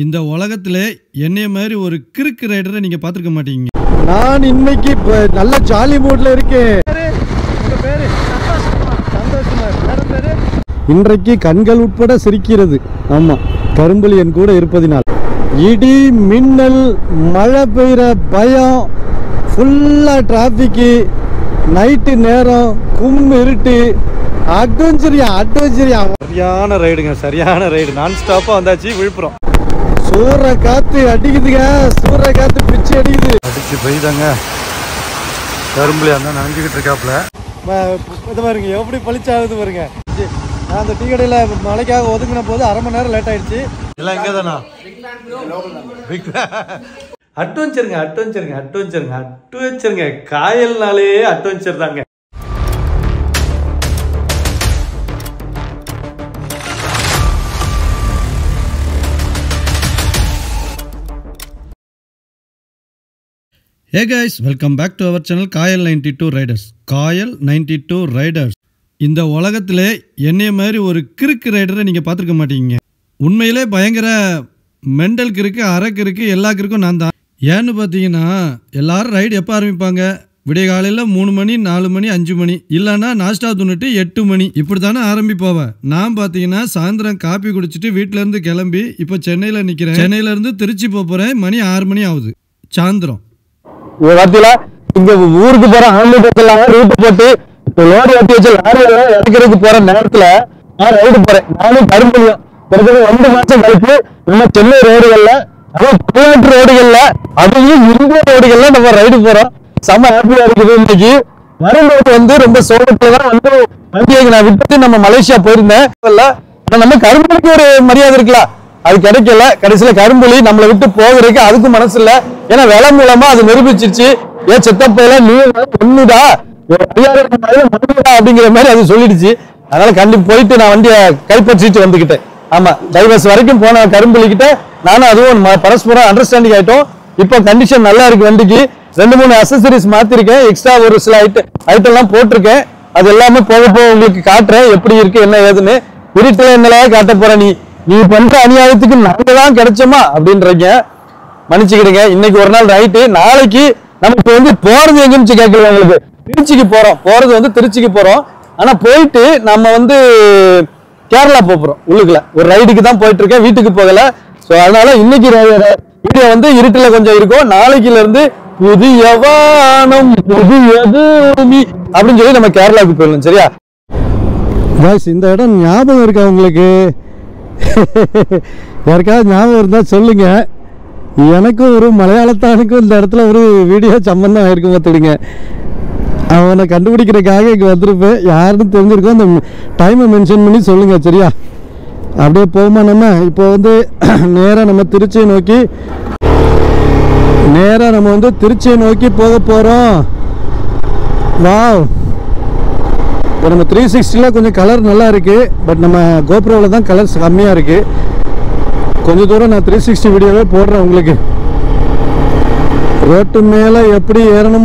இந்த உலகத்தில் என்னைய மாதிரி ஒரு கிறுக்கு ரைடரை நீங்கள் பார்த்துருக்க மாட்டீங்க நான் இன்னைக்கு இப்ப நல்ல ஜாலி மூட்ல இருக்கேன் இன்றைக்கு கண்கள் உட்பட சிரிக்கிறது ஆமா கரும்புலி என் கூட இருப்பதினால் இடி மின்னல் மழை பெய்கிற பயம் ஃபுல்லா டிராஃபிக்கு நைட்டு நேரம் கும் இருட்டு அட்வென்ச்சரியா அட்வென்ச்சரியா சரியான ரைடுங்க சரியான ரைடு நான் ஸ்டாப்பா வந்தாச்சு விழுப்புரம் சூற காத்து அடிக்குதுங்க சூற காத்து பிச்சு அடிக்குது அடிச்சு பெய்தாங்க கரும்புலி அந்த நனைஞ்சுக்கிட்டு இருக்காப்புல இது பாருங்க எப்படி பளிச்சாகுது பாருங்க ஜி, நான் அந்த டீ கடையில் மழைக்காக ஒதுங்கின போது அரை மணி நேரம் லேட் ஆயிடுச்சு எல்லாம் இங்கே தானா அட்வென்ச்சருங்க அட்வென்ச்சருங்க அட்வென்ச்சருங்க அட்வென்ச்சருங்க காயல்னாலே அட்வென்ச்சர் தாங்க hey guys welcome back to our channel Kayal ninety two riders Kayal ninety two riders இந்த உலகத்தில் என்னைய மாதிரி ஒரு கிறுக்கு ரைடரை நீங்கள் பார்த்துருக்க மாட்டீங்க உண்மையிலே பயங்கர மெண்டல் கிறுக்கு அரை கிறுக்கு எல்லா கிறுக்கும் நான் தான் ஏன்னு பார்த்தீங்கன்னா எல்லாரும் ரைடு எப்போ ஆரம்பிப்பாங்க விடிய காலையில் மூணு மணி நாலு மணி அஞ்சு மணி இல்லைன்னா நாஸ்டா துண்ணிட்டு எட்டு மணி இப்படி தானே ஆரம்பிப்போவ நான் பார்த்தீங்கன்னா சாயந்தரம் காப்பி குடிச்சிட்டு வீட்டிலேருந்து கிளம்பி இப்போ சென்னையில் நிற்கிறேன் சென்னையிலேருந்து திருச்சி போக போகிறேன் மணி ஆறு மணி ஆகுது சாயந்தரம் இங்க பாத்தீங்களா இங்க ஊருக்கு போற ஆம்புலன்ஸ் எல்லாம் ரூட் போட்டு இப்போ லோடு ஏற்றி வச்சு லாரி எல்லாம் இறக்கிறதுக்கு போற நேரத்துல நான் ரைடு போறேன் நானும் கரும்புலியும் கிட்டத்தட்ட ரெண்டு மாசம் கழிச்சு நம்ம சென்னை ரோடுகள்ல அதுவும் தமிழ்நாட்டு ரோடுகள்ல அதுவும் இந்திய ரோடுகள்ல நம்ம ரைடு போறோம் செம்ம ஹாப்பியா இருக்குது இன்னைக்கு வரும்போது வந்து ரொம்ப சோகத்துல தான் வந்து வண்டியை நான் விட்டுட்டு நம்ம மலேசியா போயிருந்தேன் இல்ல ஆனா நம்ம கரும்புலிக்கு ஒரு மரியாதை இருக்குல்ல அது கிடைக்கல கடைசியில கரும்புலி நம்மளை விட்டு போகிறதுக்கு அதுக்கும் மனசு இல்ல ஏன்னா விலை மூலமா அது நிரூபிச்சிருச்சு ஏன் சித்தப்பையில நீ ஒண்ணுடா ஒரு அதிகாரம் பண்ணாலும் மண்ணுடா அப்படிங்கிற மாதிரி அது சொல்லிடுச்சு அதனால கண்டிப்பா போயிட்டு நான் வண்டியை கைப்பற்றிட்டு வந்துக்கிட்டேன் ஆமா டைவர்ஸ் வரைக்கும் போன கரும்புலி கிட்ட நானும் அதுவும் ம- பரஸ்பரம் அண்டர்ஸ்டாண்டிங் ஆயிட்டோம் இப்போ கண்டிஷன் நல்லா இருக்கு வண்டிக்கு ரெண்டு மூணு அசசரிஸ் மாத்திருக்கேன் எக்ஸ்ட்ரா ஒரு சில ஐட்டம் ஐட்டம் எல்லாம் போட்டிருக்கேன் அது எல்லாமே போக போக உங்களுக்கு காட்டுறேன் எப்படி இருக்கு என்ன ஏதுன்னு இருட்டுல என்னலையா காட்ட போற நீ நீ பண்ற அநியாயத்துக்கு நாங்க தான் கிடைச்சோமா அப்படின்றீங்க மன்னிச்சுக்கிடுங்க இன்னைக்கு ஒரு நாள் ரைட்டு நாளைக்கு நம்ம இப்ப வந்து போறது எங்கன்னு கேட்கல உங்களுக்கு திருச்சிக்கு போறோம் போறது வந்து திருச்சிக்கு போறோம் ஆனா போயிட்டு நம்ம வந்து கேரளா போக போறோம் உள்ளுக்குள்ள ஒரு ரைடுக்கு தான் போயிட்டு இருக்கேன் வீட்டுக்கு போகல சோ அதனால இன்னைக்கு வீடியோ வந்து இருட்டுல கொஞ்சம் இருக்கும் நாளைக்குல இருந்து புதிய வானம் புதிய பூமி அப்படின்னு சொல்லி நம்ம கேரளாவுக்கு போயிடலாம் சரியா காய்ஸ் இந்த இடம் ஞாபகம் இருக்கா உங்களுக்கு யாருக்காவது ஞாபகம் இருந்தால் சொல்லுங்க எனக்கும் ஒரு மலையாளத்தானுக்கும் இந்த இடத்துல ஒரு வீடியோ சம்பந்தம் ஆயிருக்கும் பார்த்துடுங்க அவனை கண்டுபிடிக்கிறதுக்காக இங்கே வந்திருப்பேன் யாருன்னு தெரிஞ்சிருக்கோம் அந்த டைமை மென்ஷன் பண்ணி சொல்லுங்க சரியா அப்படியே போகுமா நம்ம இப்போ வந்து நேராக நம்ம திருச்சியை நோக்கி நேராக நம்ம வந்து திருச்சியை நோக்கி போக போகிறோம் வாவ் இப்போ நம்ம த்ரீ சிக்ஸ்டியில் கொஞ்சம் கலர் நல்லா இருக்குது பட் நம்ம கோப்ரோவில் தான் கலர்ஸ் கம்மியாக இருக்குது கொஞ்சம் தூரம் நான் த்ரீ சிக்ஸ்டி வீடியோவே போடுறேன் உங்களுக்கு ரோட்டு மேலே எப்படி ஏறணும்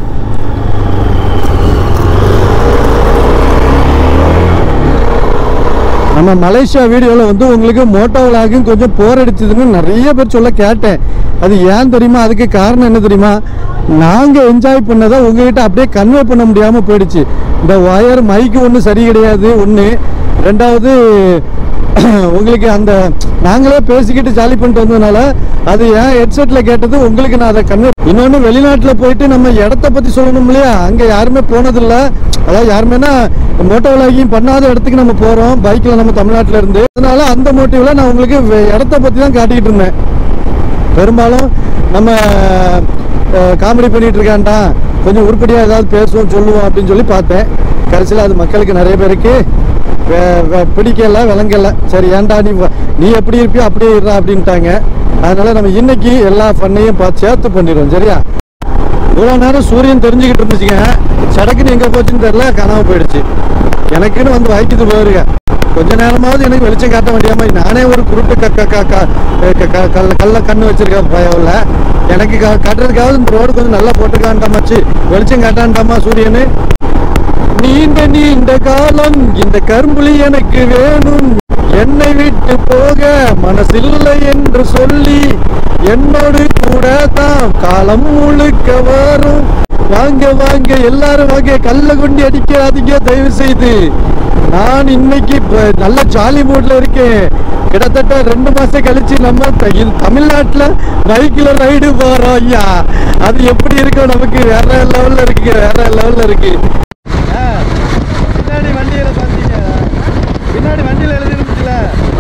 நம்ம மலேசியா வீடியோவில் வந்து உங்களுக்கு மோட்டோ விலாகும் கொஞ்சம் போர் அடிச்சதுன்னு நிறைய பேர் சொல்ல கேட்டேன் அது ஏன் தெரியுமா அதுக்கு காரணம் என்ன தெரியுமா நாங்கள் என்ஜாய் பண்ணதை உங்ககிட்ட அப்படியே கன்வே பண்ண முடியாமல் போயிடுச்சு இந்த ஒயர் மைக்கு ஒன்றும் சரி கிடையாது ஒன்று ரெண்டாவது உங்களுக்கு அந்த நாங்களே பேசிக்கிட்டு ஜாலி பண்ணிட்டு வந்ததுனால அது ஏன் ஹெட்செட்டில் கேட்டது உங்களுக்கு நான் அதை கன்வே இன்னொன்று வெளிநாட்டில் போயிட்டு நம்ம இடத்த பற்றி சொல்லணும் இல்லையா அங்கே யாருமே போனதில்ல அதாவது யாருமேனா மோட்டோ விலாகியும் பண்ணாத இடத்துக்கு நம்ம போகிறோம் பைக்கில் நம்ம தமிழ்நாட்டில் இருந்து அதனால அந்த மோட்டிவில் நான் உங்களுக்கு வே- இடத்த பற்றி தான் காட்டிக்கிட்டு இருந்தேன் பெரும்பாலும் நம்ம காமெடி பண்ணிட்டு இருக்கான்டா கொஞ்சம் உருப்படியாக ஏதாவது பேசுவோம் சொல்லுவோம் அப்படின்னு சொல்லி பார்த்தேன் கடைசியில் அது மக்களுக்கு நிறைய பேருக்கு வே- வே- பிடிக்கல விளங்கல சரி ஏன்டா நீ வ- நீ எப்படி இருப்பியோ அப்படியே இருடா அப்படின்ட்டாங்க அதனால நம்ம இன்னைக்கு எல்லா பண்ணையும் பார்த்து சேர்த்து பண்ணிடுவோம் சரியா இவ்வளோ நேரம் சூரியன் தெரிஞ்சுக்கிட்டு இருந்துச்சுங்க சடக்குன்னு எங்கே போச்சுன்னு தெரியல காணாம போயிடுச்சு எனக்குன்னு வந்து வாய்க்குது போயிருங்க கொஞ்ச நேரமாவது எனக்கு வெளிச்சம் காட்ட வேண்டியாம நானே ஒரு குருட்டு க க- க- க- க- க- கல்ல கல்ல கண்ணு வச்சிருக்கேன் பயவில் எனக்கு கா- காட்டுறதுக்காவது இந்த ரோடு கொஞ்சம் நல்லா போட்டுக்காண்டாமாச்சு வெளிச்சம் காட்டாண்டாமா சூரியனு நீண்ட நீண்ட காலம் இந்த கரும்புலி எனக்கு வேணும் என்னை விட்டு போக மனசில்லை என்று சொல்லி என்னோடு கூட தான் காலம் முழுக்க வரும் வாங்க வாங்க எல்லாரும் வாங்க கல்ல கொண்டு அடிக்காதீங்க தயவு செய்து நான் இன்னைக்கு இப்ப நல்ல ஜாலி மூட்ல இருக்கேன் கிட்டத்தட்ட ரெண்டு மாசம் கழிச்சு நம்ம த- இது தமிழ்நாட்டுல பைக்ல ரைடு போறோம் ஐயா அது எப்படி இருக்கும் நமக்கு வேற லெவல்ல இருக்கு வேற லெவல்ல இருக்கு பின்னாடி வண்டியில பாத்தீங்க பின்னாடி வண்டியில எழுதிருந்துச்சுல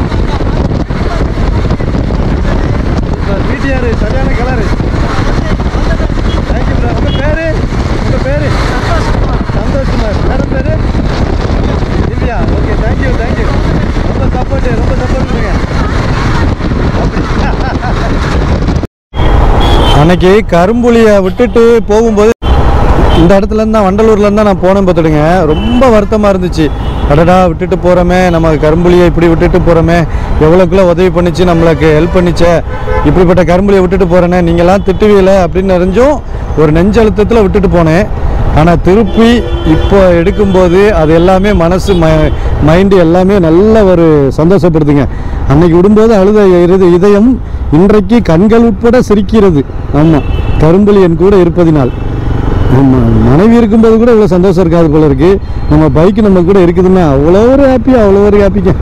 பிடிஆர் சரியான கலரு தேங்க்யூ ப்ரோ உங்க பேரு உங்க பேரு சந்தோஷ்குமார் மேடம் பேரு திவ்யா ஓகே தேங்க்யூ தேங்க்யூ ரொம்ப சப்போர்ட் ரொம்ப சப்போர்ட் பண்ணுங்க அன்னைக்கு கரும்புலியை விட்டுட்டு போகும்போது இந்த இடத்துல இருந்தா வண்டலூர்ல இருந்தா நான் போனேன் பார்த்துடுங்க ரொம்ப வருத்தமா இருந்துச்சு அடடா விட்டுட்டு போறோமே நம்ம கரும்புலியை இப்படி விட்டுட்டு போறோமே எவ்வளோக்குள்ள உதவி பண்ணிச்சு நம்மளுக்கு ஹெல்ப் பண்ணிச்சே இப்படிப்பட்ட கரும்புலியை விட்டுட்டு போறேனே நீங்களாம் திட்டுவீல அப்படின்னு அறிஞ்சும் ஒரு நெஞ்சழுத்தத்தில் விட்டுட்டு போனேன் ஆனால் திருப்பி இப்போ எடுக்கும்போது அது எல்லாமே மனசு ம மைண்டு எல்லாமே நல்ல ஒரு சந்தோஷப்படுதுங்க அன்னைக்கு விடும்போது அழுத இருது இதயம் இன்றைக்கு கண்கள் உட்பட சிரிக்கிறது ஆமாம் கரும்புலி என் கூட இருப்பதினால் நம்ம மனைவி இருக்கும்போது கூட இவ்வளோ சந்தோஷம் இருக்காது போல இருக்கு நம்ம பைக் நம்ம கூட இருக்குதுன்னா அவ்வளோ ஒரு ஹாப்பி அவ்வளோ ஒரு ஹாப்பிங்க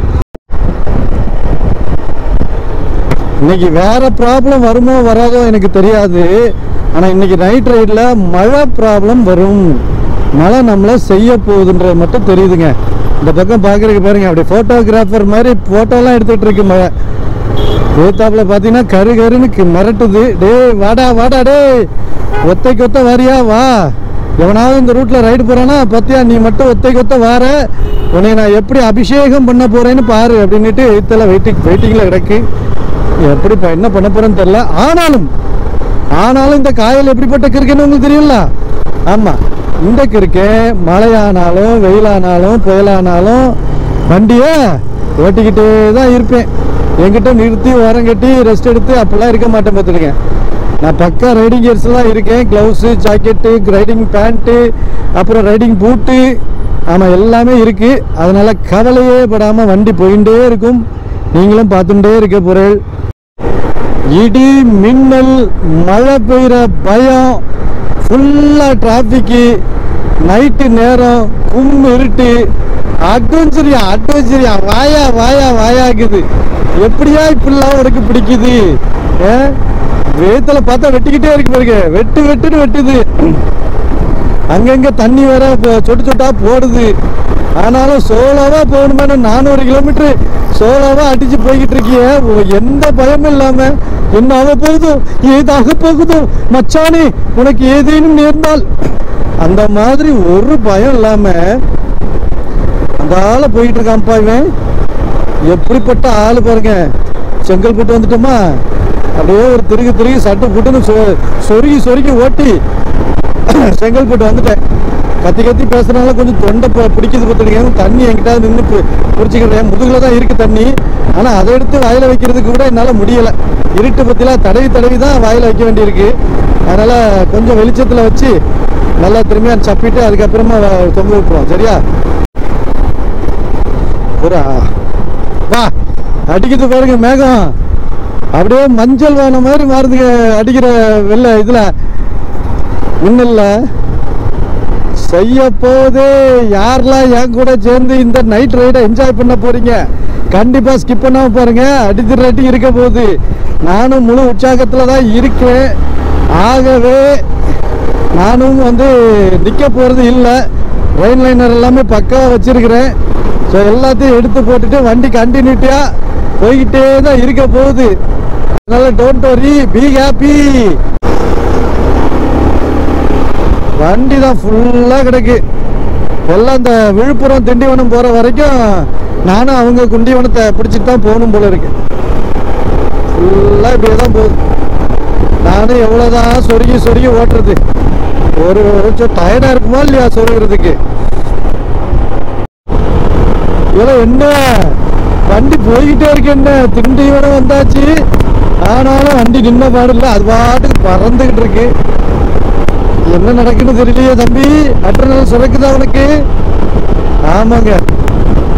இன்னைக்கு வேற ப்ராப்ளம் வருமோ வராதோ எனக்கு தெரியாது ஆனால் இன்னைக்கு நைட் ரைடில் மழை ப்ராப்ளம் வரும் மழை நம்மளை செய்ய போகுதுன்றது மட்டும் தெரியுதுங்க இந்த பக்கம் பார்க்குறதுக்கு பாருங்க அப்படி ஃபோட்டோகிராஃபர் மாதிரி ஃபோட்டோலாம் எடுத்துகிட்டு இருக்கு மழை ஏத்தாப்புல பார்த்தீங்கன்னா கரு கருன்னு கி- மிரட்டுது டேய் வாடா வாடா டேய் ஒத்தைக்கு ஒத்த வாரியா வா எவனாவது இந்த ரூட்ல ரைடு போறானா பத்தியா நீ மட்டும் ஒத்தைக்கு ஒத்த வார உன்னை நான் எப்படி அபிஷேகம் பண்ண போறேன்னு பாரு அப்படின்னுட்டு எழுத்தல வெயிட்டிங் வெயிட்டிங்ல கிடக்கு எப்படி ப- என்ன பண்ண போறேன்னு தெரியல ஆனாலும் ஆனாலும் இந்த காயல் எப்படிப்பட்ட கிறுக்குன்னு உங்களுக்கு தெரியல ஆமா இந்த கிறுக்கு மழையானாலும் வெயிலானாலும் புயலானாலும் வண்டியை ஓட்டிக்கிட்டே தான் இருப்பேன் என்கிட்ட நிறுத்தி ஓரம் கட்டி ரெஸ்ட் எடுத்து அப்படிலாம் இருக்க மாட்டேன் பார்த்துருங்க நான் பக்கா ரைடிங் கியர்ஸ்லாம் இருக்கேன் க்ளவுஸு ஜாக்கெட்டு ரைடிங் பேண்ட்டு அப்புறம் ரைடிங் பூட்டு ஆமாம் எல்லாமே இருக்குது அதனால் கவலையே படாமல் வண்டி போயிட்டே இருக்கும் நீங்களும் பார்த்துட்டே இருக்க பொருள் இடி மின்னல் மழை பெய்கிற பயம் ஃபுல்லாக டிராஃபிக்கு நைட்டு நேரம் கும் இருட்டு அட்வென்ச்சரியா அட்வென்ச்சரியா வாயா வாயா வாயாக்குது எப்படியா இப்படிலாம் உனக்கு பிடிக்குது ஏ வேத்துல பார்த்தா வெட்டிக்கிட்டே இருக்கு பாருங்க வெட்டு வெட்டுன்னு வெட்டுது அங்கங்க தண்ணி வேற ப- சொட்டு சொட்டா போடுது ஆனாலும் சோலோவா போகணுமே நானூறு கிலோமீட்டர் சோலோவா அடிச்சு போய்கிட்டு இருக்கிய உ- எந்த பயமும் இல்லாம என்ன ஆக போகுதோ ஏதாக போகுதோ மச்சானே உனக்கு ஏதேனும் நேர்ந்தால் அந்த மாதிரி ஒரு பயம் இல்லாம அந்த ஆளை போயிட்டு இருக்கான்ப்பா இவன் எப்படிப்பட்ட ஆளு பாருங்க செங்கல்பட்டு வந்துட்டோமா அப்படியே ஒரு திருகு திருகி சட்டை போட்டுன்னு சொ- சொருகி சொருகி ஓட்டி செங்கல்பட்டு வந்துட்டேன் கத்தி கத்தி பேசுறதுனால கொஞ்சம் தொண்டை ப- பிடிக்குது பார்த்துருக்கேன் தண்ணி என்கிட்ட நின்று பிடிச்சிக்கிறேன் முதுகுல தான் இருக்கு தண்ணி ஆனால் அதை எடுத்து வாயில வைக்கிறதுக்கு கூட என்னால் முடியலை இருட்டு பற்றிலாம் தடவி தடவி தான் வாயில வைக்க வேண்டியிருக்கு அதனால கொஞ்சம் வெளிச்சத்தில் வச்சு நல்லா திரும்பியா சப்பிட்டு அதுக்கப்புறமா வ- தொங்க விட்டுருவோம் சரியா ஒரு ஆ- வா அடிக்குது பாருங்க மேகம் அப்படியே மஞ்சள் வான மாதிரி மாறுதுங்க அடிக்கிற வெள்ள இதுல மின்னல்ல செய்ய போதே யாரெல்லாம் என் கூட சேர்ந்து இந்த நைட் ரைடை என்ஜாய் பண்ண போறீங்க கண்டிப்பா ஸ்கிப் பண்ணாம பாருங்க அடித்திரட்டி இருக்க போகுது நானும் முழு உற்சாகத்துல தான் இருக்கேன் ஆகவே நானும் வந்து நிற்க போகிறது இல்லை ரெயின் லைனர் எல்லாமே பக்காவாக வச்சிருக்கிறேன் ஸோ எல்லாத்தையும் எடுத்து போட்டுட்டு வண்டி கண்டினியூட்டியாக போய்கிட்டே தான் இருக்க போகுது அதனால டோன்ட் வரி பி ஹாப்பி வண்டி தான் ஃபுல்லாக கிடக்கு எல்லாம் இந்த விழுப்புரம் திண்டிவனம் போகிற வரைக்கும் நானும் அவங்க குண்டிவனத்தை பிடிச்சிட்டு தான் போகணும் போல இருக்கு ஃபுல்லாக இப்படியே தான் போகுது நானும் எவ்வளோதான் சொருகி சொருகி ஓட்டுறது ஒரு கொஞ்சம் டயர்டாக இருக்குமா இல்லையா சொருகிறதுக்கு இதெல்லாம் என்ன வண்டி போய்கிட்டே இருக்கு என்ன திண்டிவனம் வந்தாச்சு ஆனாலும் வண்டி நின்ன பாடில்ல அது பாட்டுக்கு பறந்துகிட்டு இருக்கு என்ன நடக்குன்னு தெரியலையே தம்பி அட்ரனல் சுரக்குதா உனக்கு ஆமாங்க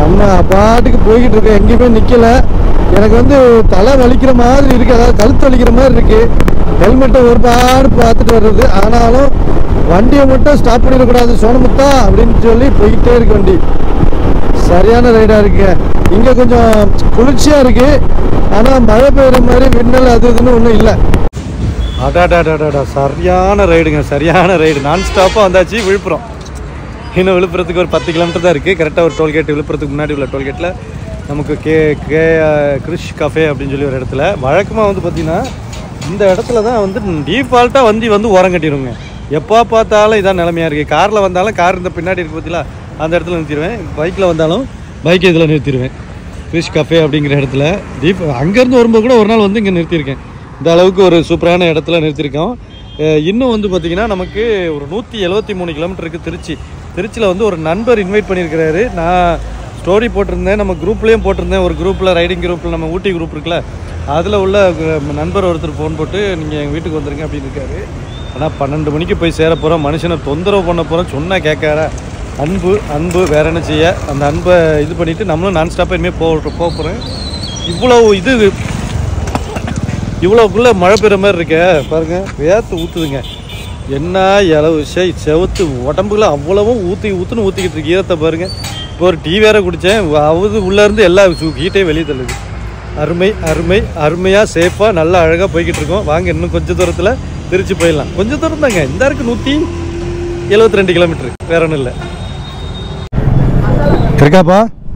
நம்ம பாட்டுக்கு போய்கிட்டு இருக்கோம் எங்கேயுமே நிக்கல எனக்கு வந்து தலை வலிக்கிற மாதிரி இருக்கு அதாவது கழுத்து வலிக்கிற மாதிரி இருக்கு ஹெல்மெட்டை ஒரு பாடு பார்த்துட்டு வர்றது ஆனாலும் வண்டியை மட்டும் ஸ்டாப் பண்ணிடக்கூடாது சோனமுத்தா அப்படின்னு சொல்லி போய்கிட்டே இருக்கு வண்டி சரியான ரைடா இருக்கு இங்க கொஞ்சம் குளிர்ச்சியா இருக்கு ஆனா மழை பெய்யுற மாதிரி மின்னல் அது இதுன்னு ஒன்றும் இல்லை அடாடாடாடாடா சரியான ரைடுங்க சரியான ரைடு நான் ஸ்டாப்பாக வந்தாச்சு விழுப்புரம் இன்னும் விழுப்புரத்துக்கு ஒரு பத்து கிலோமீட்டர் தான் இருக்குது கரெக்டாக ஒரு டோல்கேட் விழுப்புரத்துக்கு முன்னாடி உள்ள டோல்கேட்டில் நமக்கு கே கே கிறிஷ் கஃபே அப்படின்னு சொல்லி ஒரு இடத்துல வழக்கமாக வந்து பார்த்திங்கன்னா இந்த இடத்துல தான் வந்து டீஃபால்ட்டாக வண்டி வந்து ஓரம் கட்டிடுங்க எப்போ பார்த்தாலும் இதான் நிலைமையாக இருக்குது காரில் வந்தாலும் கார் இந்த பின்னாடி இருக்கு பார்த்தீங்களா அந்த இடத்துல நிறுத்திடுவேன் பைக்கில் வந்தாலும் பைக் இதில் நிறுத்திடுவேன் கிறிஷ் கஃபே அப்படிங்கிற இடத்துல தீப் அங்கேருந்து வரும்போது கூட ஒரு நாள் வந்து இங்கே நிறுத்தியிருக்கேன் இந்த அளவுக்கு ஒரு சூப்பரான இடத்துல நிறுத்தியிருக்கோம் அஹ் இன்னும் வந்து பார்த்திங்கன்னா நமக்கு ஒரு நூற்றி எழுபத்தி மூணு கிலோமீட்டருக்கு திருச்சி திருச்சியில் வந்து ஒரு நண்பர் இன்வைட் பண்ணியிருக்கிறாரு நான் ஸ்டோரி போட்டிருந்தேன் நம்ம குரூப்லேயும் போட்டிருந்தேன் ஒரு குரூப்பில் ரைடிங் குரூப்பில் நம்ம ஊட்டி குரூப் இருக்குல்ல அதில் உள்ள அஹ், நண்பர் ஒருத்தர் ஃபோன் போட்டு நீங்கள் எங்கள் வீட்டுக்கு வந்துருங்க அப்படின்னு இருக்காரு ஆனால் பன்னெண்டு மணிக்கு போய் சேர போகிறோம் மனுஷனை தொந்தரவு பண்ண போகிறோம் சொன்னால் கேட்காரா அன்பு அன்பு வேற என்ன செய்ய அந்த அன்பை இது பண்ணிவிட்டு நம்மளும் நான் ஸ்டாப்பாக இனிமேல் போக போக போகிறேன் இவ்வளோ இது இவ்வளோக்குள்ள மழை பெய்யுற மாதிரி இருக்க பாருங்க வேர்த்து ஊற்றுதுங்க என்ன இளவு விஷயம் செவுத்து உடம்புல அவ்வளவும் ஊற்றி ஊற்றுன்னு ஊற்றிக்கிட்டு இருக்கு ஈரத்தை பாருங்க இப்போ ஒரு டீ வேற குடித்தேன் அவது உள்ளேருந்து எல்லா ஹீட்டையும் வெளியே தள்ளுது அருமை அருமை அருமையாக சேஃபாக நல்லா அழகாக போய்கிட்டு இருக்கோம் வாங்க இன்னும் கொஞ்சம் தூரத்தில் திருச்சி போயிடலாம் கொஞ்சம் தூரம் தாங்க இந்த இருக்கு நூற்றி எழுபத்தி ரெண்டு கிலோமீட்டர் வேற ஒன்றும் இல்லை இருக்காப்பா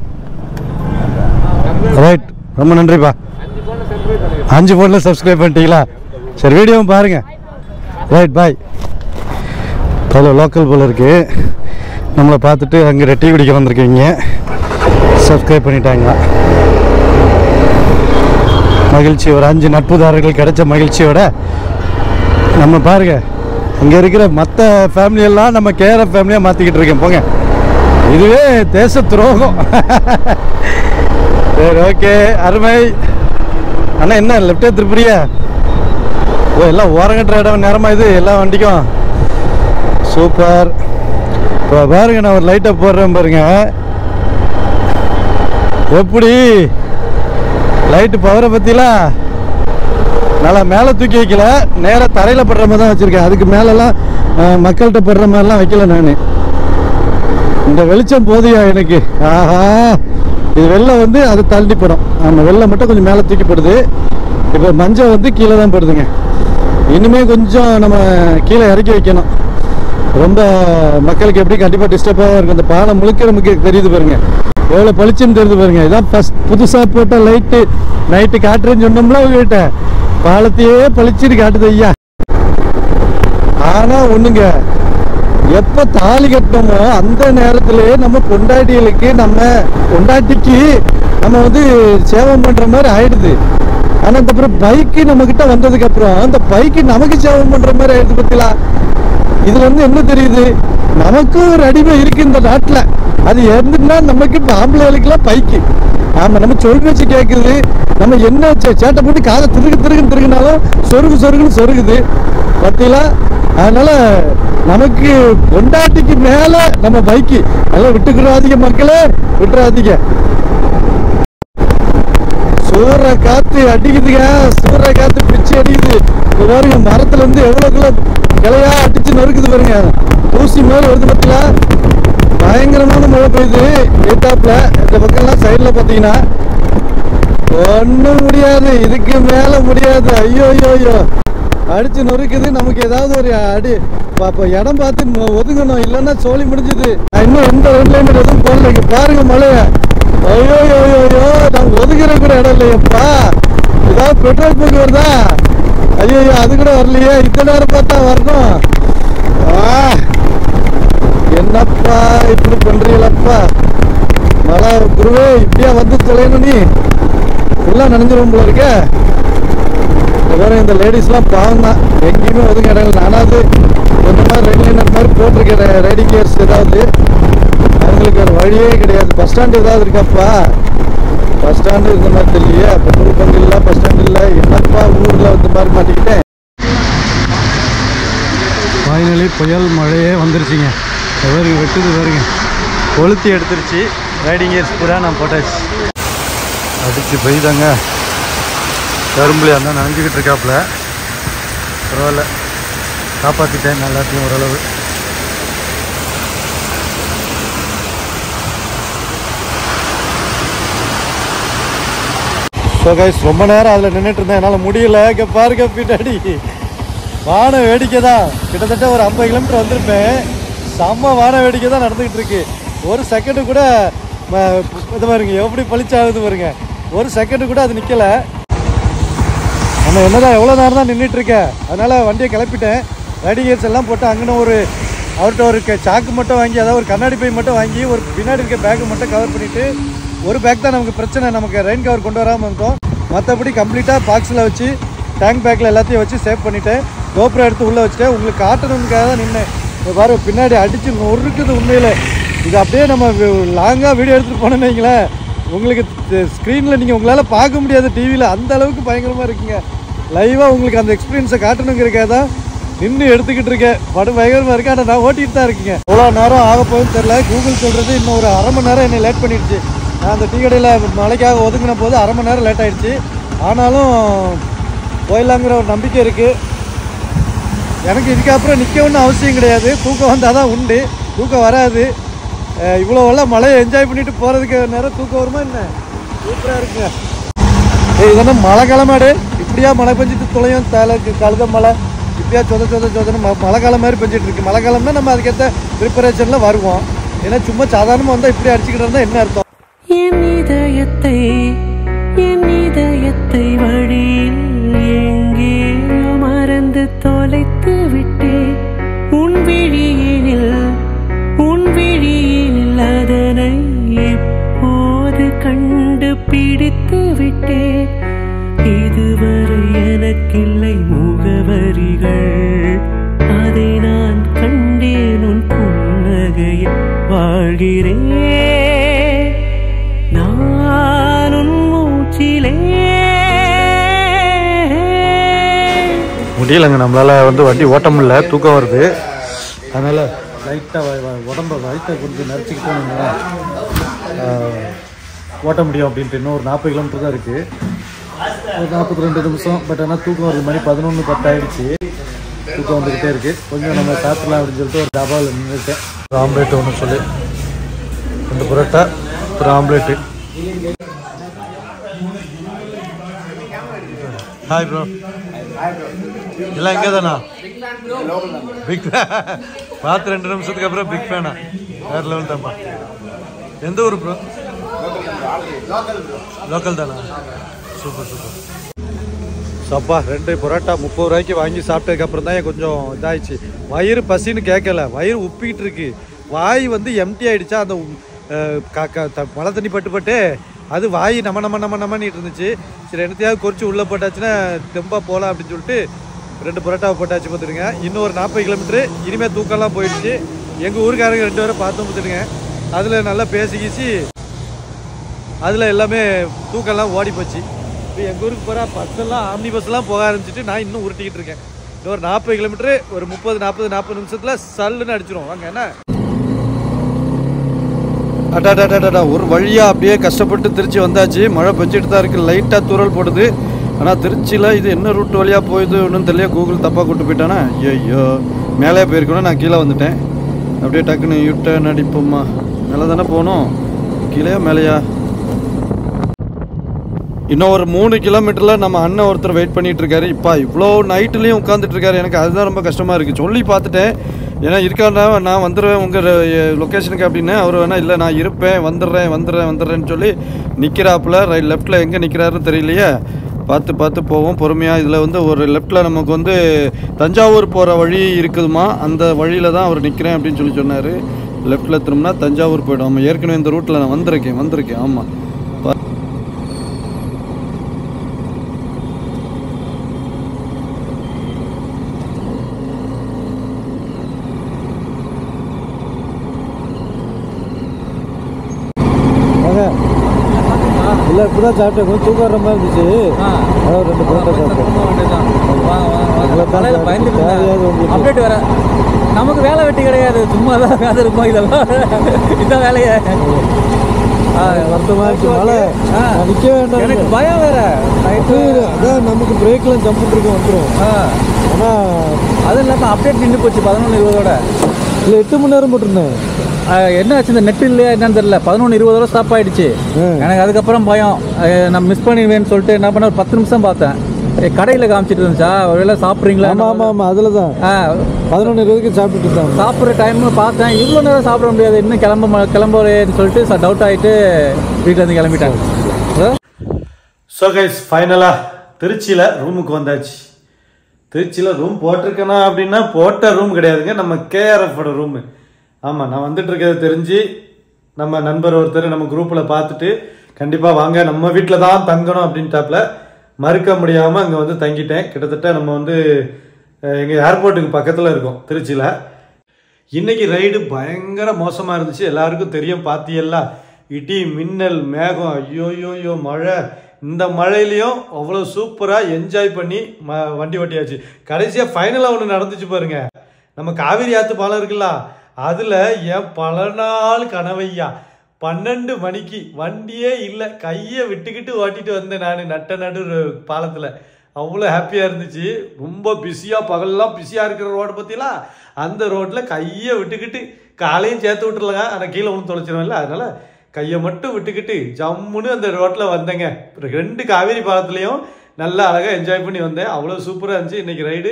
ரைட் ரொம்ப நன்றிப்பா அஞ்சு ஃபோனில் சப்ஸ்கிரைப் பண்ணிட்டீங்களா சரி வீடியோவும் பாருங்க ரைட் பாய் அவ்வளோ லோக்கல் போல் இருக்கு நம்மளை பார்த்துட்டு அங்கே டீ குடிக்க வந்திருக்கீங்க சப்ஸ்கிரைப் பண்ணிட்டாங்க மகிழ்ச்சி ஒரு அஞ்சு நட்புதாரர்கள் கிடைச்ச மகிழ்ச்சியோட நம்ம பாருங்க இங்கே இருக்கிற மற்ற ஃபேமிலியெல்லாம் நம்ம கேர ஃபேமிலியாக மாற்றிக்கிட்டு இருக்கேன் போங்க இதுவே தேச துரோகம் சரி ஓகே அருமை அண்ணா என்ன லெஃப்டே திருப்புறியா ஓ எல்லாம் ஓரங்கட்டுற இடம் நேரமா இது எல்லா வண்டிக்கும் சூப்பர் இப்போ பாருங்க நான் ஒரு லைட்டை போடுறேன் பாருங்க எப்படி லைட்டு பவரை பற்றிலாம் நல்லா மேலே தூக்கி வைக்கல நேராக தரையில் படுற மாதிரி தான் வச்சுருக்கேன் அதுக்கு மேலெல்லாம் அஹ், மக்கள்கிட்ட படுற மாதிரிலாம் வைக்கல நான் இந்த வெளிச்சம் போதியா எனக்கு ஆஹா இது வெள்ளம் வந்து அது தள்ளி படும் ஆமாம் வெள்ளம் மட்டும் கொஞ்சம் மேலே தூக்கி படுது இப்போ மஞ்சள் வந்து கீழே தான் படுதுங்க இனிமே கொஞ்சம் நம்ம கீழே இறக்கி வைக்கணும் ரொம்ப மக்களுக்கு எப்படி கண்டிப்பாக டிஸ்டர்பாக இருக்கும் இந்த பாலம் முழுக்க நமக்கு தெரியுது பாருங்க எவ்வளோ பளிச்சுன்னு தெரியுது பாருங்க இதான் ஃபஸ்ட் புதுசாக போட்ட லைட்டு நைட்டு காட்டுறேன்னு சொன்னோம்ல உங்ககிட்ட பாலத்தையே பளிச்சுன்னு காட்டுது ஐயா ஆனா ஒண்ணுங்க எப்ப தாலி கட்டணுமோ அந்த நேரத்திலே நம்ம பொண்டாட்டிகளுக்கு நம்ம பொண்டாட்டிக்கு நம்ம வந்து சேவம் பண்ற மாதிரி ஆயிடுது ஆனா இந்த அப்புறம் பைக்கு நம்ம கிட்ட வந்ததுக்கு அப்புறம் அந்த பைக்கு நமக்கு சேவம் பண்ற மாதிரி ஆயிடுது பத்திலா இதுல வந்து என்ன தெரியுது நமக்கும் ஒரு அடிமை இருக்கு இந்த நாட்டுல அது இருந்துன்னா நமக்கு இப்ப ஆம்பளைகளுக்கெல்லாம் பைக்கு ஆமா நம்ம சொல் பேச்சு கேக்குது நம்ம என்ன சே- சேட்டை போட்டு காதை திருகு திருகுன்னு திருகுனாலும் சொருகு சொருகுன்னு சொருகுது பத்திலா அதனால நமக்கு பொண்டாட்டிக்கு மேல நம்ம பைக்கு நல்லா விட்டுக்கிறாதீங்க மக்களே விட்டுறாதீங்க சூற காத்து அடிக்குதுங்க சூற காத்து பிச்சு அடிக்குது இங்க பாருங்க மரத்துல இருந்து எவ்வளவுக்குள்ள கிளையா அடிச்சு நொறுக்குது பாருங்க தூசி மேல வருது பத்தியா பயங்கரமான மழை பெய்யுது ஏத்தாப்புல இந்த பக்கம்லாம் சைடுல பாத்தீங்கன்னா ஒண்ணும் முடியாது இதுக்கு மேல முடியாது ஐயோ ஐயோ ஐயோ அடிச்சு நொறுக்குது நமக்கு ஏதாவது ஒரு அடி பாப்பா இடம் பார்த்து ம- ஒதுங்கணும் இல்லைன்னா சோழி முடிஞ்சுது நான் இன்னும் எந்த ரெண்டு லைன் எதுவும் போடல இங்க பாருங்க மழைய ஐயோ ஐயோ ஐயோ ஐயோ நான் ஒதுங்குற கூட இடம் இல்லையப்பா ஏதாவது பெட்ரோல் பங்க் வருதா ஐயோ ஐயோ அது கூட வரலையே இந்த நேரம் பார்த்தா வரணும் ஆ, என்னப்பா இப்படி பண்றீங்களப்பா மழை குருவே இப்படியா வந்து தொலையணும் நீ ஃபுல்லாக நனைஞ்சிரும் போல இருக்க இந்த பாருங்க இந்த லேடிஸ்லாம் பாவம் தான் எங்கேயுமே ஒதுங்க இடம் இல்லை நானாவது இந்த மாதிரி ரெண்டு லைனர் மாதிரி போட்டிருக்கேன் ரைடிங் கேர்ஸ் ஏதாவது அவங்களுக்கு ஒரு வழியே கிடையாது பஸ் ஸ்டாண்ட் ஏதாவது இருக்காப்பா பஸ் ஸ்டாண்டு இந்த மாதிரி தெரியலையே பெட்ரோல் பங்க் இல்லை பஸ் ஸ்டாண்ட் இல்லை என்னப்பா ஊரில் வந்து மாதிரி மாட்டிக்கிட்டேன் ஃபைனலி புயல் மழையே வந்துருச்சுங்க பாருங்க வெட்டுது பாருங்க கொளுத்தி எடுத்துருச்சு ரைடிங் இயர்ஸ் பூரா நான் போட்டாச்சு அடிச்சு பெய்தாங்க கரும்புலியாக இருந்தால் நனைஞ்சிக்கிட்டு இருக்காப்புல பரவாயில்ல காப்பாற்றிட்டேன் நான் எல்லாத்தையும் ஓரளவு ஸோ கைஸ் ரொம்ப நேரம் அதில் நின்றுட்டு இருந்தேன் என்னால் முடியல இங்கே பாருங்க பின்னாடி வான வேடிக்கை தான் கிட்டத்தட்ட ஒரு ஐம்பது கிலோமீட்டர் வந்திருப்பேன் செம்ம வான வேடிக்கை தான் நடந்துக்கிட்டு இருக்கு ஒரு செகண்டு கூட ம- இது பாருங்க எப்படி பளிச்சாகுது பாருங்க ஒரு செகண்டு கூட அது நிற்கலை நம்ம என்னதான் எவ்வளோ நேரம் தான் நின்றுட்டு இருக்கேன் அதனால வண்டியை கிளப்பிட்டேன் ரைடிங் கேர்ஸ் எல்லாம் போட்டு அங்கன ஒரு அவர்கிட்ட ஒரு க- சாக்கு மட்டும் வாங்கி அதாவது ஒரு கண்ணாடி பை மட்டும் வாங்கி ஒரு பின்னாடி இருக்க பேக்கை மட்டும் கவர் பண்ணிட்டு ஒரு பேக் தான் நமக்கு பிரச்சனை நமக்கு ரெயின் கவர் கொண்டு வராமல் இருந்தோம் மற்றபடி கம்ப்ளீட்டாக பாக்ஸில் வச்சு டேங்க் பேக்கில் எல்லாத்தையும் வச்சு சேவ் பண்ணிட்டேன் கோபுரம் எடுத்து உள்ளே வச்சுட்டேன் உங்களுக்கு காட்டணுங்காக தான் நின்னேன் இங்க பாரு பின்னாடி அடிச்சு நொறுக்குது உண்மையில இது அப்படியே நம்ம லாங்காக வீடியோ எடுத்துகிட்டு போனோம்னு வைங்களேன் உங்களுக்கு ஸ்க்ரீனில் நீங்கள் உங்களால் பார்க்க முடியாது டிவியில் அந்த அளவுக்கு பயங்கரமாக இருக்குங்க லைவாக உங்களுக்கு அந்த எக்ஸ்பீரியன்ஸை காட்டணுங்கிறக்காக தான் நின்று எடுத்துக்கிட்டு இருக்கேன் படு பயங்கரமாக இருக்கு ஆனால் நான் ஓட்டிகிட்டு தான் இருக்கீங்க எவ்வளோ நேரம் ஆக போகுதுன்னு தெரில கூகுள் சொல்கிறது இன்னும் ஒரு அரை மணி நேரம் என்னை லேட் பண்ணிடுச்சு நான் அந்த டீ கடையில் மழைக்காக ஒதுங்கின போது அரை மணி நேரம் லேட் ஆயிடுச்சு ஆனாலும் போயிடலாங்கிற ஒரு நம்பிக்கை இருக்குது எனக்கு இதுக்கப்புறம் நிற்கணும்னு அவசியம் கிடையாது தூக்கம் வந்தால் தான் உண்டு தூக்கம் வராது அஹ் இவ்வளோ எல்லாம் மழையை என்ஜாய் பண்ணிட்டு போகிறதுக்கு நேரம் தூக்கம் வருமா என்ன சூப்பராக இருக்குங்க ஏய் இதென்ன மழை கிளமாடு இப்படியா மழை பெஞ்சிட்டு துளையும் தலை கழுத மழை இப்படியா சொத சொத சொதன்னு ம மழை காலம் மாதிரி பெஞ்சிட்டு இருக்கு மழை காலம்னா நம்ம அதுக்கேற்ற ப்ரிப்பரேஷனில் வருவோம் ஏன்னா சும்மா சாதாரணமாக வந்தால் இப்படி அடிச்சுக்கிட்டு இருந்தால் என்ன அர்த்தம் என் இதயத்தை என் இதயத்தை வழியில் எங்கேயோ மறந்து தொலைத்து விட்டேன் உன் விழியினில் உன் விழியினில் அதனை எப்போது கண்டுபிடித்து விட்டேன் இதுவரை எனக்கில்லை முகவரிகள் அதை நான் கண்டேன் உன் புன்னகையில் வாழ்கிறேன் நான் உன் மூச்சிலே முடியலைங்க நம்மளால் வந்து வண்டி ஓட்ட முடியல தூக்கம் வருது அதனால் லைட்டாக உடம்ப வயிற்றை கொஞ்சம் நரைச்சிக்கிட்டு ஓட்ட முடியும் அப்படின்ட்டு இன்னும் ஒரு நாற்பது கிலோமீட்டர் தான் இருக்குது ஒரு நாற்பத்தி ரெண்டு நிமிஷம் பட் ஆனால் தூக்கம் வருது மணி பதினொன்று பத்தாயிடுச்சு தூக்கம் வந்துக்கிட்டே இருக்குது கொஞ்சம் நம்ம சாப்பிடலாம் அப்படின்னு சொல்லிட்டு ஒரு டபாவில் நின்றுட்டேன் ஒரு ஆம்லேட் ஒன்று சொல்லி ரெண்டு புரோட்டா ஒரு ஆம்லேட்டு ஹாய் ப்ரோ எல்லாம் எங்கே தானா பிக் பார்த்து ரெண்டு நிமிஷத்துக்கு அப்புறம் பிக் ஃபேனா வேற லெவல் தான்ப்பா எந்த ஊர் ப்ரோ லோக்கல் தானா சூப்பர் சூப்பர் சப்பா ரெண்டு பரோட்டா முப்பது ரூபாய்க்கு வாங்கி சாப்பிட்டதுக்கு அப்புறம் தான் கொஞ்சம் இதாயிடுச்சு வயிறு பசின்னு கேட்கல வயிறு உப்பிக்கிட்டு இருக்கு வாய் வந்து எம்டி ஆயிடுச்சா அந்த உ- அஹ் க- க- த- மழை தண்ணி பட்டு பட்டு அது வாய் நம்ம நம்ம நம்ம நம்மன்னிட்டு இருந்துச்சு சரி என்னத்தையாவது குறிச்சு உள்ளே போட்டாச்சுன்னா தெம்பா போகலாம் அப்படின்னு சொல்லிட்டு ரெண்டு பரோட்டாவை போட்டாச்சு பார்த்துடுங்க இன்னும் ஒரு நாற்பது கிலோமீட்ரு இனிமேல் தூக்கம்லாம் போயிடுச்சு எங்கள் ஊருக்காரங்க ரெண்டு பேரும் பார்த்து பார்த்துடுங்க அதில் நல்லா பேசி கீசி அதில் எல்லாமே தூக்கம்லாம் ஓடி போச்சு இப்போ எங்கள் ஊருக்கு போகிற பஸ்ஸெல்லாம் ஆம்னி பஸ்ஸெல்லாம் போக ஆரம்பிச்சிட்டு நான் இன்னும் உருட்டிக்கிட்டு இருக்கேன் இன்னும் ஒரு நாற்பது கிலோமீட்டரு ஒரு முப்பது நாற்பது நாற்பது நிமிஷத்தில் சல்லுன்னு அடிச்சிரும் வாங்க என்ன அடாடாடாடா ஒரு வழியாக அப்படியே கஷ்டப்பட்டு திருச்சி வந்தாச்சு மழை பெஞ்சிட்டு தான் இருக்குது லைட்டாக தூறல் போடுது ஆனால் திருச்சியில் இது என்ன ரூட் வழியாக போகுது ஒன்றும் தெரியல கூகுள் தப்பாக கூட்டு போயிட்டானா ஐயோ மேலே போயிருக்கணும் நான் கீழே வந்துட்டேன் அப்படியே டக்குன்னு யூட்டர்ன் அடிப்போம்மா மேலே தானே போகணும் கீழேயா மேலேயா இன்னும் ஒரு மூணு கிலோமீட்டரில் நம்ம அண்ணன் ஒருத்தர் வெயிட் பண்ணிட்டு இருக்காரு இப்போ இவ்வளோ நைட்டுலேயும் உட்காந்துட்டு இருக்காரு எனக்கு அதுதான் ரொம்ப கஷ்டமாக இருக்குது சொல்லி பார்த்துட்டேன் ஏன்னா இருக்காண்டா நான் வந்துடுவேன் உங்கள் லொக்கேஷனுக்கு அப்படின்னு அவர் வேணா இல்லை நான் இருப்பேன் வந்துடுறேன் வந்துடுறேன் வந்துடுறேன்னு சொல்லி நிற்கிறாப்புல ரைட் லெஃப்ட்டில் எங்கே நிற்கிறாருன்னு தெரியலையே பார்த்து பார்த்து போவோம் பொறுமையாக இதில் வந்து ஒரு லெஃப்ட்டில் நமக்கு வந்து தஞ்சாவூர் போகிற வழி இருக்குதுமா அந்த வழியில் தான் அவர் நிற்கிறேன் அப்படின்னு சொல்லி சொன்னார் லெஃப்ட்டில் திரும்பினா தஞ்சாவூர் போய்டும் ஆமாம் ஏற்கனவே இந்த ரூட்டில் நான் வந்திருக்கேன் வந்திருக்கேன் ஆமாம் இல்லை இப்போ தான் சாப்பிட்டேன் கொஞ்சம் தூக்கம் வர மாதிரி இருந்துச்சு அதான் ரெண்டு பரோட்டா சாப்பிட்டேன் தேவையாது உங்களுக்கு. அப்டேட் வேற நமக்கு வேலை வெட்டி கிடையாது சும்மா தான் உட்காந்து இருப்போம் இதெல்லாம் இதான் வேலையை வருத்தமா இருந்துச்சு மழை ஆ. நான் நிக்க வேண்டாம் எனக்கு பயம் வேற நைட்டு அதான் நமக்கு பிரேக்லாம் ஜம்ப் இருக்கு வந்துடும் ஆனா அது இல்லாமல் அப்டேட் நின்று போச்சு பதினொன்று இருபதோட இல்ல எட்டு மணி நேரம் போட்டிருந்தேன் என்ன ஆச்சு இந்த நெட் இல்லையா என்னன்னு தெரியல பதினொன்று இருபதோட ஸ்டாப் ஆயிடுச்சு ம். எனக்கு அதுக்கப்புறம் பயம் அஹ் நான் மிஸ் பண்ணிடுவேன்னு சொல்லிட்டு என்ன பண்ண ஒரு பத்து நிமிஷம் பார்த்தேன் கடையில் காமிச்சிட்டு இருந்துச்சா ஒருவேளை சாப்பிட்றீங்களா ஆமா ஆமா ஆமா அதுலதான் ஆ பதினொன்று இருபதுக்கு சாப்பிட்டுட்டு இருந்தாங்க சாப்பிட்ற டைம்னு பார்த்தேன் இவ்வளோ நேரம் சாப்பிட முடியாது இன்னும் கிளம்ப ம- கிளம்புறேன்னு சொல்லிட்டு டவுட் ஆகிட்டு வீட்டிலேருந்து கிளம்பிட்டாங்க ஹலோ ஸோ கைஸ் ஃபைனலாக திருச்சியில் ரூமுக்கு வந்தாச்சு திருச்சியில் ரூம் போட்டிருக்கேனா அப்படின்னா போட்ட ரூம் கிடையாதுங்க நம்ம கேஆர்எஃபோட ரூமு ஆமாம் நான் வந்துட்டு இருக்கிறது தெரிஞ்சு நம்ம நண்பர் ஒருத்தர் நம்ம குரூப்பில் பார்த்துட்டு கண்டிப்பாக வாங்க நம்ம வீட்டில் தான் தங்கணும் அப்படின்ட்டாப்ல மறுக்க முடியாமல் அங்கே வந்து தங்கிட்டேன் கிட்டத்தட்ட நம்ம வந்து எங்கள் ஏர்போர்ட்டுக்கு பக்கத்தில் இருக்கோம் திருச்சியில் இன்னைக்கு ரைடு பயங்கர மோசமா இருந்துச்சு எல்லாருக்கும் தெரியும் பாத்தியல்ல இடி மின்னல் மேகம் ஐயோயோயோ மழை இந்த மழையிலையும் அவ்வளோ சூப்பராக என்ஜாய் பண்ணி ம வண்டி ஓட்டியாச்சு கடைசியாக ஃபைனலாக ஒன்று நடந்துச்சு பாருங்க நம்ம காவிரி ஆத்து பாலம் இருக்குல்ல அதில் என் பல நாள் கனவையா பன்னெண்டு மணிக்கு வண்டியே இல்லை கையை விட்டுக்கிட்டு ஓட்டிட்டு வந்தேன் நான் நட்ட நடு பாலத்தில் அவ்வளோ ஹாப்பியாக இருந்துச்சு ரொம்ப பிஸியாக பகல்லாம் பிஸியாக இருக்கிற ரோடு பற்றிலாம் அந்த ரோட்டில் கையை விட்டுக்கிட்டு காலையும் சேர்த்து விட்டுருலங்க ஆனால் கீழே ஒன்று தொலைச்சிருவேன்ல அதனால கையை மட்டும் விட்டுக்கிட்டு ஜம்முன்னு அந்த ரோட்டில் வந்தேங்க ரெண்டு காவேரி பாலத்துலேயும் நல்லா அழகாக என்ஜாய் பண்ணி வந்தேன் அவ்வளோ சூப்பராக இருந்துச்சு இன்னைக்கு ரைடு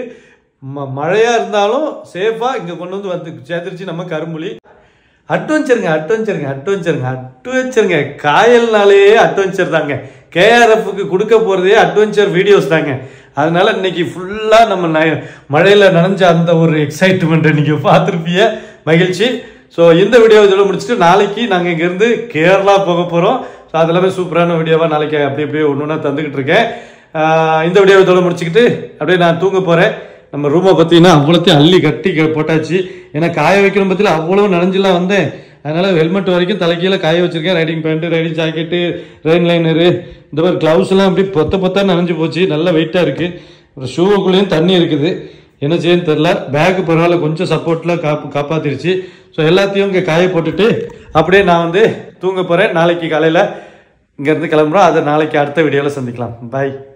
ம மழையாக இருந்தாலும் சேஃபாக இங்கே கொண்டு வந்து வந்து சேர்த்துருச்சு நம்ம கரும்புலி அட்வென்ச்சருங்க அட்வென்ச்சருங்க அட்வென்ச்சருங்க அட்வென்ச்சருங்க காயல்னாலே அட்வென்ச்சர் தாங்க கேஆர்எஃப்க்கு கொடுக்க போகிறதே அட்வென்ச்சர் வீடியோஸ் தாங்க அதனால இன்னைக்கு ஃபுல்லாக நம்ம ந- மழையில நனைஞ்ச அந்த ஒரு எக்ஸைட்மெண்ட்டை நீங்கள் பார்த்துருப்பீங்க மகிழ்ச்சி ஸோ இந்த வீடியோ இதோட முடிச்சுட்டு நாளைக்கு நாங்கள் இங்கேருந்து கேரளா போக போகிறோம் ஸோ அதெல்லாமே சூப்பரான வீடியோவாக நாளைக்கு அப்படி அப்படியே ஒன்று ஒன்றா தந்துக்கிட்டு இருக்கேன் ஆஹ் இந்த வீடியோ இதோட முடிச்சுக்கிட்டு அப்படியே நான் தூங்க போகிறேன் நம்ம ரூமை பார்த்தீங்கன்னா அவ்வளோத்தையும் அள்ளி கட்டி க- போட்டாச்சு ஏன்னா காய வைக்கிற பற்றியில் அவ்வளோ நனைஞ்சுலாம் வந்தேன் அதனால ஹெல்மெட் வரைக்கும் தலைக்கீழ காய வச்சிருக்கேன் riding pant riding jacket rain liner இந்த மாதிரி க்ளவுஸ் எல்லாம் அப்படி பொத்த பொத்தா நனைஞ்சு போச்சு நல்லா வெயிட்டாக இருக்கு ஒரு ஷூவுக்குள்ளேயும் தண்ணி இருக்குது என்ன செய்யன்னு தெரில பேக்கு பரவாயில்ல கொஞ்சம் சப்போர்ட்டில் காப்பு காப்பாத்திருச்சு ஸோ எல்லாத்தையும் இங்கே காய போட்டுட்டு அப்படியே நான் வந்து தூங்க போகிறேன் நாளைக்கு காலையில் இங்கேருந்து கிளம்புறோம் அதை நாளைக்கு அடுத்த வீடியோவில் சந்திக்கலாம் பாய்